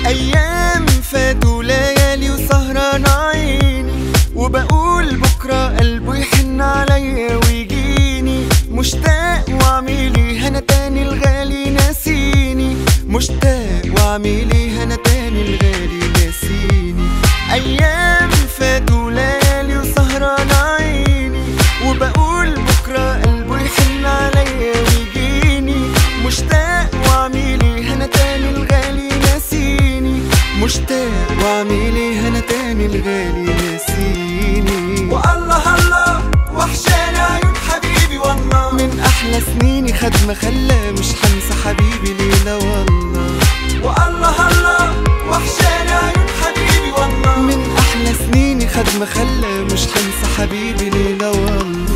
أيام فاتوا ليالي وسهران عيني وبقول بكرة قلبه يحن عليا ويجيني مشتاق وعميلي هنا تاني الغالي ناسيني مشتاق وعميلي هنا تاني الغالي ناسيني أيام فاتوا ليالي وسهران عيني وبقول بكرة قلبه يحن عليا ويجيني مشتاق وعميلي هنا تاني الغالي ناسيني مشتاق وعميلي هنا تاني الغالي ناسيني والله الله وحشاني عيون حبيبي والله من أحلى سنيني خد ما خلى مش حنسى حبيبي ليلة والله والله الله وحشاني عيون حبيبي والله من أحلى سنيني خد ما خلى مش حنسى حبيبي ليلة والله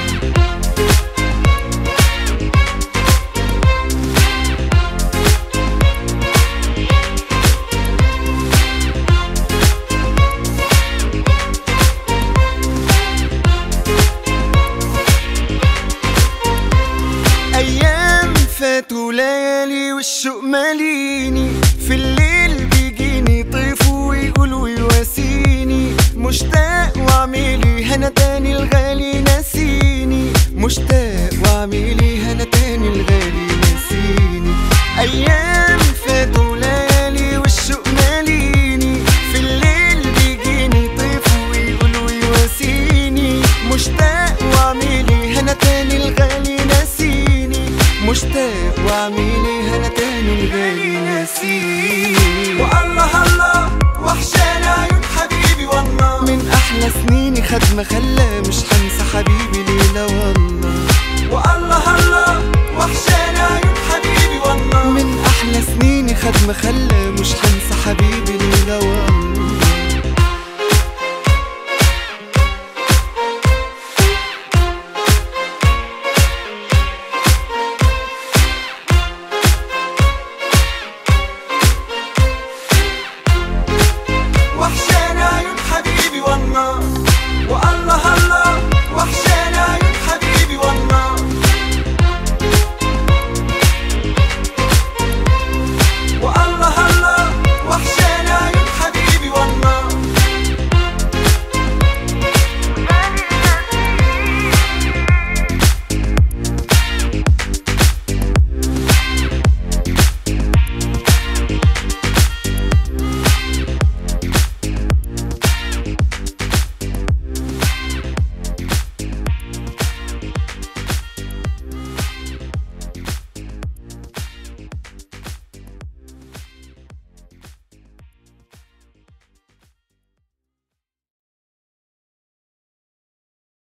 أيام فاتوا ليالي والشوق ماليني في الليل بيجيني طيف ويقول ويواسيني مشتاق وعميلي هنا تاني الغالي ناسيني مشتاق وعميلي هنا تاني الغالي ناسيني أيام فاتوا ليالي والشوق ماليني في الليل بيجيني طيف ويقول ويواسيني مشتاق وعميلي هنا تاني الغالي ناسيني مشتاق وعميلي هنا تاني الغالي ناسيني والله الله وحشاني عيون حبيبي والله من أحلى سنيني خد ما خلى مش حنسى حبيبي ليلة والله والله الله وحشاني عيون حبيبي والله من أحلى سنيني خد ما خلى مش حنسى حبيبي